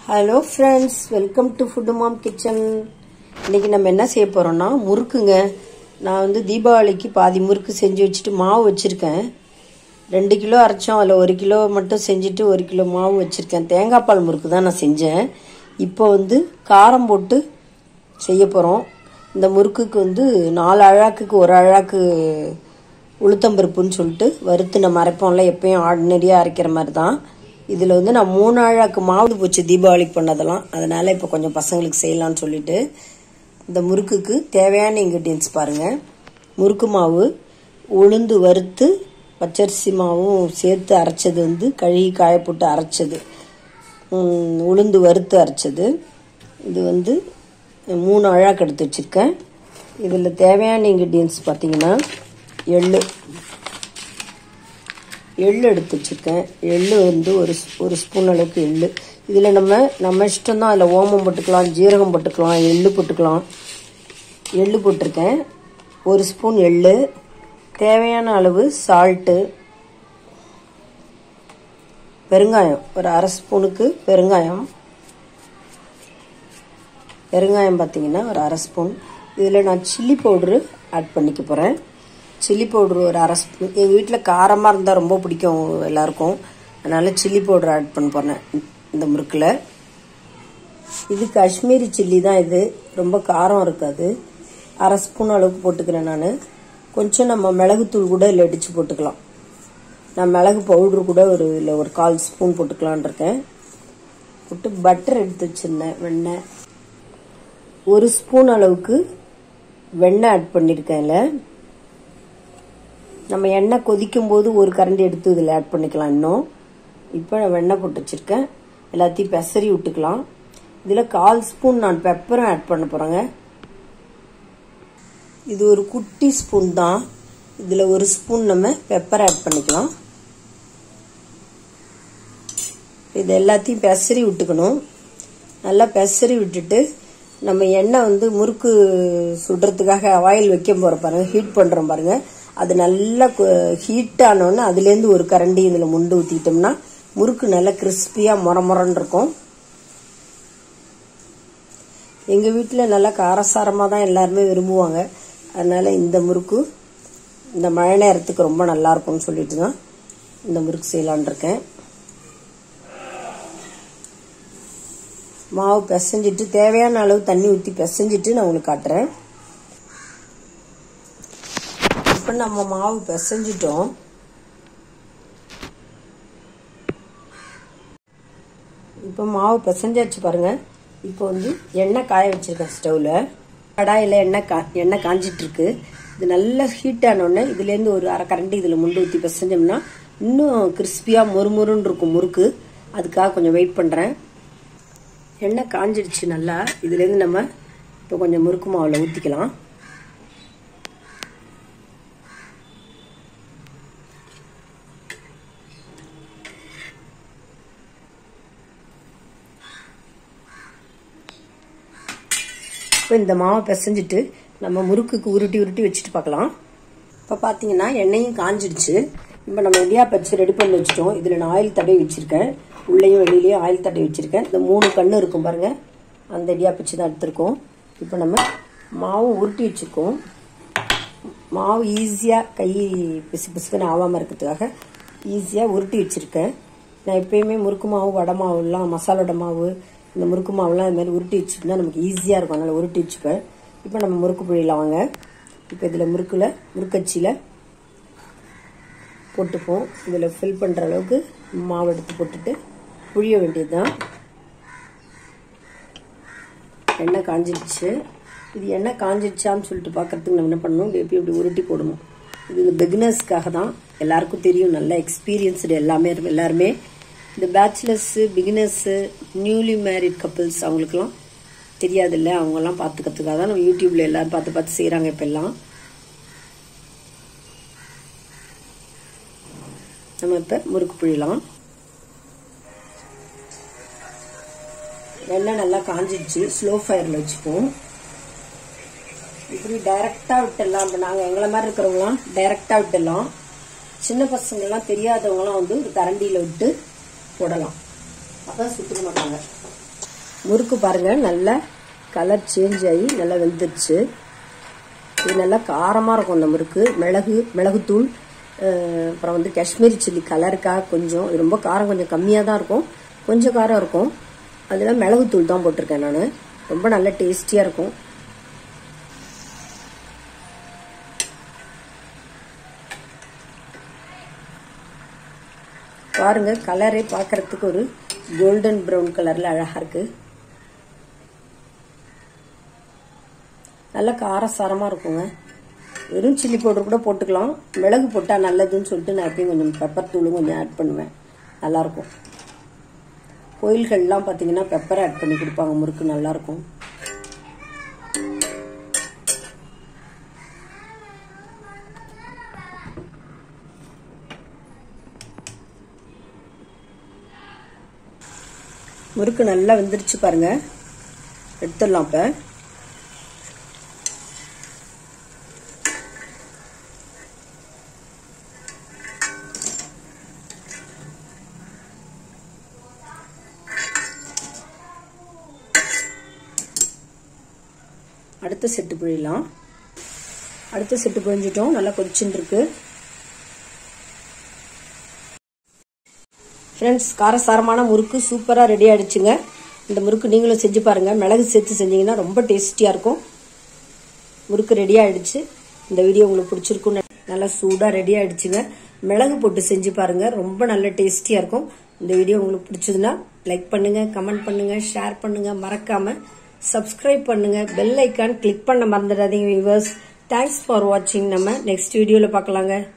hello friends welcome to food mom kitchen இன்னைக்கு நம்ம என்ன செய்ய போறோம்னா முறுக்குங்க நான் வந்து தீபாவளிக்கு பாதி முறுக்கு செஞ்சு வச்சுட்டு மாவு வச்சுருக்கேன் ரெண்டு கிலோ அரைச்சோம் அதில் ஒரு கிலோ மட்டும் செஞ்சுட்டு ஒரு கிலோ மாவு வச்சுருக்கேன் தேங்காய் பால் முறுக்கு தான் நான் செஞ்சேன் இப்போ வந்து காரம் போட்டு செய்ய போகிறோம் இந்த முறுக்குக்கு வந்து நாலு அழாக்குக்கு ஒரு அழாக்கு உளுத்தம்பருப்புன்னு சொல்லிட்டு வறுத்து நம்ம அரைப்போம்ல எப்பயும் ஆர்டினரியாக அரைக்கிற மாதிரி தான் இதில் வந்து நான் மூணு அழாக்கு மாவு போச்சு தீபாவளிக்கு பண்ணதெல்லாம் அதனால இப்போ கொஞ்சம் பசங்களுக்கு செய்யலாம்னு சொல்லிட்டு இந்த முறுக்குக்கு தேவையான இன்க்ரீடியன்ஸ் பாருங்கள் முறுக்கு மாவு உளுந்து வறுத்து பச்சரிசி மாவும் சேர்த்து அரைச்சது வந்து கழுகி காய போட்டு அரைச்சது உம், உளுந்து வறுத்து அரைச்சது இது வந்து மூணு அழாக்கு எடுத்து வச்சுருக்கேன் இதில் தேவையான இன்க்ரீடியன்ஸ் பார்த்தீங்கன்னா எள்ளு எள்ளு எடுத்து வச்சுருக்கேன் எள்ளு வந்து ஒரு ஸ்- ஒரு ஸ்பூன் அளவுக்கு எள்ளு இதில் நம்ம நம்ம இஷ்டம் தான் அதில் ஓமம் போட்டுக்கலாம் ஜீரகம் போட்டுக்கலாம் எள்ளு போட்டுக்கலாம் எள்ளு போட்டிருக்கேன் ஒரு ஸ்பூன் எள்ளு தேவையான அளவு சால்ட்டு பெருங்காயம் ஒரு அரை ஸ்பூனுக்கு பெருங்காயம் பெருங்காயம் பார்த்தீங்கன்னா ஒரு அரை ஸ்பூன் இதில் நான் சில்லி பவுட்ரு ஆட் பண்ணிக்க போகிறேன் சில்லி பவுட்ரு ஒரு அரை ஸ்பூன் எங்கள் வீட்டில் காரமாக இருந்தால் ரொம்ப பிடிக்கும் எல்லாருக்கும் அதனால் சில்லி பவுட்ரு ஆட் பண்ண போகிறேன் இந்த முறுக்கில் இது காஷ்மீரி சில்லி தான் இது ரொம்ப காரம் இருக்காது அரை ஸ்பூன் அளவுக்கு போட்டுக்கிறேன் நான் கொஞ்சம் நம்ம மிளகுத்தூள் கூட இதில் இடித்து போட்டுக்கலாம் நான் மிளகு பவுட்ரு கூட ஒரு இல்லை ஒரு கால் ஸ்பூன் போட்டுக்கலான் இருக்கேன் போட்டு பட்டர் எடுத்து வச்சிருந்தேன் வெண்ணெய் ஒரு ஸ்பூன் அளவுக்கு வெண்ணெய் ஆட் பண்ணியிருக்கேன் இதில் நம்ம எண்ணெய் கொதிக்கும் போது ஒரு கரண்டி எடுத்து இதில் ஆட் பண்ணிக்கலாம் இன்னும் இப்போ நான் வெண்ணெய் போட்டு வச்சிருக்கேன் எல்லாத்தையும் பெசரி விட்டுக்கலாம் இதில் கால் ஸ்பூன் நான் பெப்பரும் ஆட் பண்ண போகிறேங்க இது ஒரு குட்டி ஸ்பூன் தான் இதில் ஒரு ஸ்பூன் நம்ம பெப்பர் ஆட் பண்ணிக்கலாம் இது எல்லாத்தையும் பெசரி விட்டுக்கணும் நல்லா பெசரி விட்டுட்டு நம்ம எண்ணெய் வந்து முறுக்கு சுடுறதுக்காக ஆயில் வைக்க போகிற பாருங்க ஹீட் பண்ணுறோம் பாருங்க அது நல்லா ஹீட் ஆனோடனே அதுலேருந்து ஒரு கரண்டி இதில் முண்டு ஊற்றிட்டோம்னா முறுக்கு நல்லா கிறிஸ்பியாக மொர மொரன்னு இருக்கும் எங்கள் வீட்டில் நல்லா காரசாரமாக தான் எல்லாருமே விரும்புவாங்க அதனால இந்த முறுக்கு இந்த மழை நேரத்துக்கு ரொம்ப நல்லா இருக்கும்னு சொல்லிட்டு தான் இந்த முறுக்கு செய்யலான் இருக்கேன் மாவு பிசைஞ்சிட்டு தேவையான அளவு தண்ணி ஊற்றி பிசைஞ்சிட்டு நான் உங்களுக்கு காட்டுறேன் இப்போ நம்ம மாவு பிசைஞ்சிட்டோம் இப்போ மாவு பிசைஞ்சாச்சு பாருங்க இப்போ வந்து எண்ணெய் காய வச்சிருக்கேன் ஸ்டவ்ல கடாயில் எண்ணெய் கா எண்ணெய் காஞ்சிட்டு இருக்கு இது நல்லா ஹீட் ஆனோடனே இதுலேருந்து ஒரு அரை கரண்டி இதில் முண்டு ஊற்றி பிசைஞ்சோம்னா இன்னும் கிறிஸ்பியாக மொறுமொறுன்னு இருக்கும் முறுக்கு அதுக்காக கொஞ்சம் வெயிட் பண்ணுறேன் எண்ணெய் காஞ்சிடுச்சு நல்லா இதுலேருந்து நம்ம இப்போ கொஞ்சம் முறுக்கு மாவில் ஊற்றிக்கலாம் இப்போ இந்த மாவை பிசைஞ்சிட்டு நம்ம முறுக்குக்கு உருட்டி உருட்டி வச்சுட்டு பார்க்கலாம் இப்போ பார்த்தீங்கன்னா எண்ணெயும் காஞ்சிடுச்சு இப்போ நம்ம இடியாப்பச்சு ரெடி பண்ணி வச்சுட்டோம் இதில் நான் ஆயில் தடவி வச்சுருக்கேன் உள்ளேயும் வெளியிலையும் ஆயில் தடவி வச்சுருக்கேன் இந்த மூணு கண்ணு இருக்கும் பாருங்க அந்த இடியாப்பச்சு தான் எடுத்திருக்கோம் இப்போ நம்ம மாவு உருட்டி வச்சுருக்கோம் மாவு ஈஸியாக கை பிசு பிசுக்குன்னு ஆகாமல் இருக்கிறதுக்காக ஈஸியாக உருட்டி வச்சுருக்கேன் நான் எப்பயுமே முறுக்கு மாவு வடை மாவுலாம் மசாலோட மாவு இந்த முறுக்கு மாவுலாம் இது மாதிரி உருட்டி வச்சுருந்தா நமக்கு ஈஸியாக இருக்கும் அதனால் உருட்டி வச்சுப்பேன் இப்போ நம்ம முறுக்கு புழியலாம் வாங்க இப்போ இதில் முறுக்கில் முறுக்கச்சியில் போட்டுப்போம் இதில் ஃபில் பண்ணுற அளவுக்கு மாவு எடுத்து போட்டுட்டு புழிய வேண்டியது தான் எண்ணெய் காஞ்சிடுச்சு இது எண்ணெய் காஞ்சிடுச்சான்னு சொல்லிட்டு பார்க்கறதுக்கு நம்ம என்ன பண்ணணும் இப்படி இப்படி உருட்டி போடணும் இது இந்த பிகினர்ஸ்க்காக தான் எல்லாருக்கும் தெரியும் நல்ல எக்ஸ்பீரியன்ஸ்டு எல்லாமே இருக்கு- எல்லாருமே இந்த bachelors beginners newly married couples அவங்களுக்குலாம் தெரியாதுல்ல அவங்கெல்லாம் பார்த்துக்கிறதுக்காக தான் நம்ம யூடியூப்ல எல்லாரும் பார்த்து பார்த்து செய்கிறாங்க இப்போ எல்லாம் நம்ம இப்போ முறுக்கு புழியலாம் எண்ணெய் நல்லா காஞ்சிடுச்சு ஸ்லோ ஃபயரில் வச்சுப்போம் இப்படி டைரக்டாக விட்டுடலாம் இப்போ நாங்கள் எங்களை மாதிரி இருக்கிறவங்களாம் டைரக்டாக விட்டுடலாம் சின்ன பசங்கள்லாம் தெரியாதவங்களாம் வந்து ஒரு கரண்டியில் விட்டு போடலாம் அதான் சுற்றுக்க மாட்டாங்க முறுக்கு பாருங்க நல்லா கலர் சேஞ்ச் ஆகி நல்லா வெந்துருச்சு இது நல்லா காரமாக இருக்கும் அந்த முறுக்கு மிளகு மிளகுத்தூள் அஹ், அப்புறம் வந்து காஷ்மீரி சில்லி கலருக்காக கொஞ்சம் இது ரொம்ப காரம் கொஞ்சம் கம்மியாக தான் இருக்கும் கொஞ்சம் காரம் இருக்கும் அதில் மிளகுத்தூள் தான் போட்டிருக்கேன் நான் ரொம்ப நல்ல டேஸ்டியாக இருக்கும் பாருங்க கலரே பார்க்கறதுக்கு ஒரு கோல்டன் ப்ரௌன் கலர்ல அழகா இருக்கு நல்ல காரசாரமா இருக்குங்க வெறும் சில்லி பவுடர் கூட போட்டுக்கலாம் மிளகு போட்டா நல்லதுன்னு சொல்லிட்டு நான் எப்பயும் கொஞ்சம் பெப்பர் தூளும் கொஞ்சம் ஆட் பண்ணுவேன் நல்லா இருக்கும் கோயில்கள்லாம் பார்த்தீங்கன்னா பெப்பர் ஆட் பண்ணி கொடுப்பாங்க முறுக்கு நல்லா இருக்கும் முறுக்கு நல்லா வெந்துருச்சு பாருங்க எடுத்துடலாம் இப்போ அடுத்த செட்டு பிழியலாம் அடுத்த செட்டு பிழிஞ்சிட்டோம் நல்லா கொதிச்சுட்டு இருக்கு ஃப்ரெண்ட்ஸ் காரசாரமான முறுக்கு சூப்பராக ரெடி ஆயிடுச்சுங்க இந்த முறுக்கு நீங்களும் செஞ்சு பாருங்க மிளகு சேர்த்து செஞ்சீங்கன்னா ரொம்ப டேஸ்டியாக இருக்கும் முறுக்கு ரெடி ஆயிடுச்சு இந்த வீடியோ உங்களுக்கு பிடிச்சிருக்கும் நல்லா சூடாக ரெடி ஆயிடுச்சுங்க மிளகு போட்டு செஞ்சு பாருங்க ரொம்ப நல்ல டேஸ்டியாக இருக்கும் இந்த வீடியோ உங்களுக்கு பிடிச்சதுன்னா லைக் பண்ணுங்க கமெண்ட் பண்ணுங்க ஷேர் பண்ணுங்க மறக்காம சப்ஸ்கிரைப் பண்ணுங்க பெல் ஐக்கான் கிளிக் பண்ண மறந்துடாதீங்க வியூவர்ஸ் தேங்க்ஸ் ஃபார் வாட்சிங் நம்ம நெக்ஸ்ட் வீடியோவில் பார்க்கலாங்க